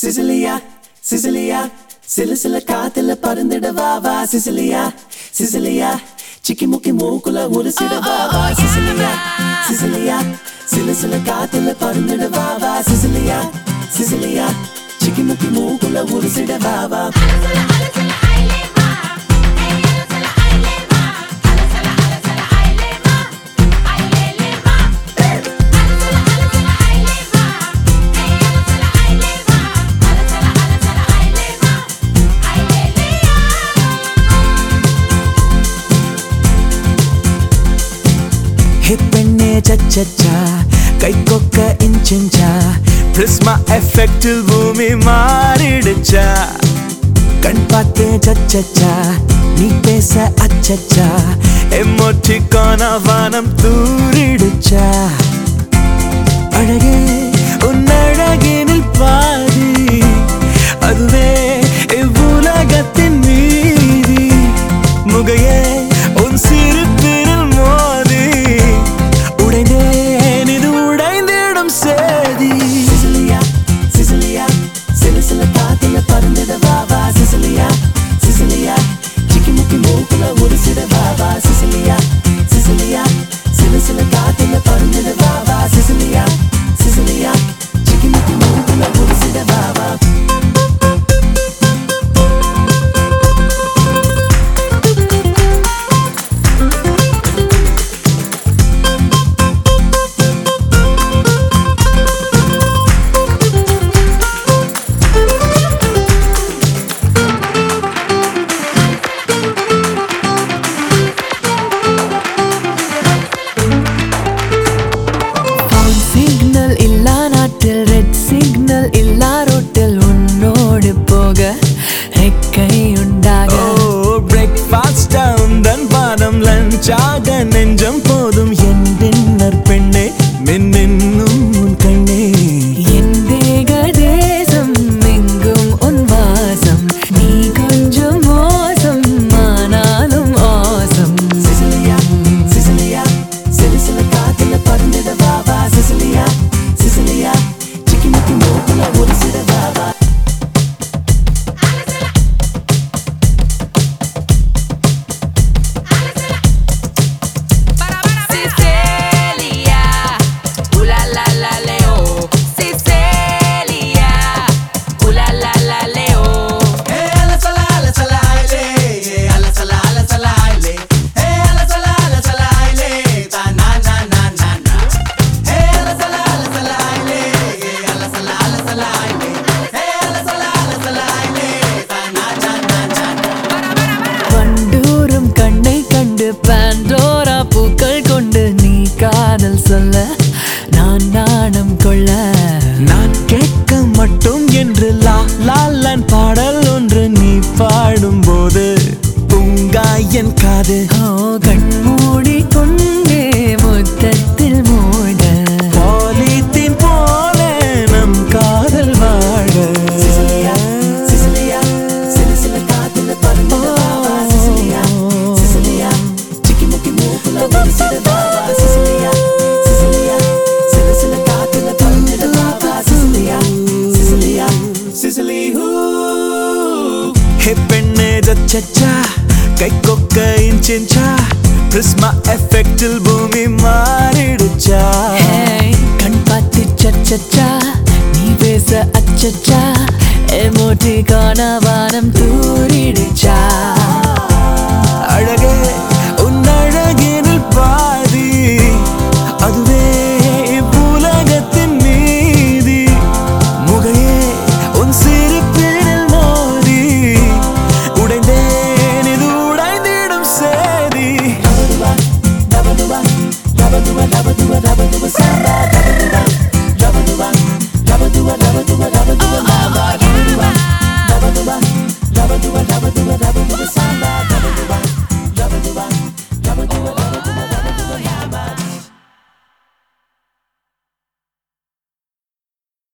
Cecilia Cecilia சில சில காத்துல பறந்துட வா வா சிசிலியா சிசிலியா சிக்கி முக்கி மூக்குல ஒரு சில வா வா சிசிலியா சிசிலியா சில சில காத்துல பறந்துட வா வா சிசிலியா சிசிலியா சிக்கி முக்கி மூக்குல ஒரு சில வா வா ഹേ പെണ്ണെ ചച്ച കൈക്കൊക്ക ഇഞ്ചിഞ്ച പ്രിസ്മ എഫക്റ്റിൽ ഭൂമി മാറിടുച്ച കൺപാത്തേ ചച്ച നീ പേസ അച്ചച്ച എമ്മൊറ്റിക്കോന വാനം തൂരിടുച്ച அழகே உன் அழகினில் பாதி அதுவே இவ்வுலகத்தின் மீதி முகையே உன் சிரிப்பினில் மோதி உடைந்தேன் இது உடைந்திடும் சேதி சிசிலியா சிசிலியா சில சில காத்துல பறந்துட வா வா சிசிலியா சிசிலியா சிக்கி முக்கி மூக்குல ஒரு சில வா வா சிசிலியா சிசிலியா சில சில காத்துல பறந்துட வா வா சிசிலியா சிசிலியா சிக்கி முக்கி மூக்குல ஒரு சில வா வா ஃபவுன் சிக்னல் இல்லா நாட்டில் ரெட் சிக்னல் இல்லா ரோட்டில் உன்னோடு போக ரெக்கை உண்டாக ஓ பிரேக்ஃபாஸ்ட் உந்தன் பானம் லஞ்சாக நெஞ்சம் போதும் என் டின்னர் பெண்ணே மின்னின்னும் உன் கண்ணே என் தேக தேசம் எங்கும் உன் வாசம் நீ கொஞ்சம் மோசம் ஆனாலும் ஆசம் சிசிலியா சிசிலியா சில சில காத்துல பறந்துட வா வா சிசிலியா சிசிலியா சிக்கி முக்கி மூக்குல ஒரு சில வா வா Sicilia, ooh la la la Leo. Sicilia, ooh la la la Leo. வண்டூரும் கண்ணை கண்டு பாண்டோரா பூக்கள் கொண்டு நீ காதல் சொல்ல நான் நாணம் கொள்ள நான் கேட்க மட்டும் என்று லா லாலன் பாடல் ஒன்று நீ பாடும்போது பூங்கா என் காது ஓ கண்மூடி கொண்டே முத்தத்தில் மூட பாலித்தீன் போல நம் காதல் வாழ சிசிலியா சிசிலியா சில சில காத்துல பறந்துட வா வா சிசிலியா சிசிலியா சிக்கி முக்கி மூக்குல ஒரு சில வா வா சிசிலியா சிசிலியா சில சில காத்துல பறந்துட வா வா சிசிலியா சிசிலியா சிசிலி ஹூ ഹേ പെണ്ണെ ചച്ച കൈക്കൊക്ക ഇഞ്ചിഞ്ച പ്രിസ്മ എഫക്റ്റിൽ ഭൂമി മാറിടുച്ച ஹேய், கண் பார்த்து சச்சச்சா நீ பேச அச்சச்சா எமோட்டி காண வானம் தூரிடுச்சா அழகே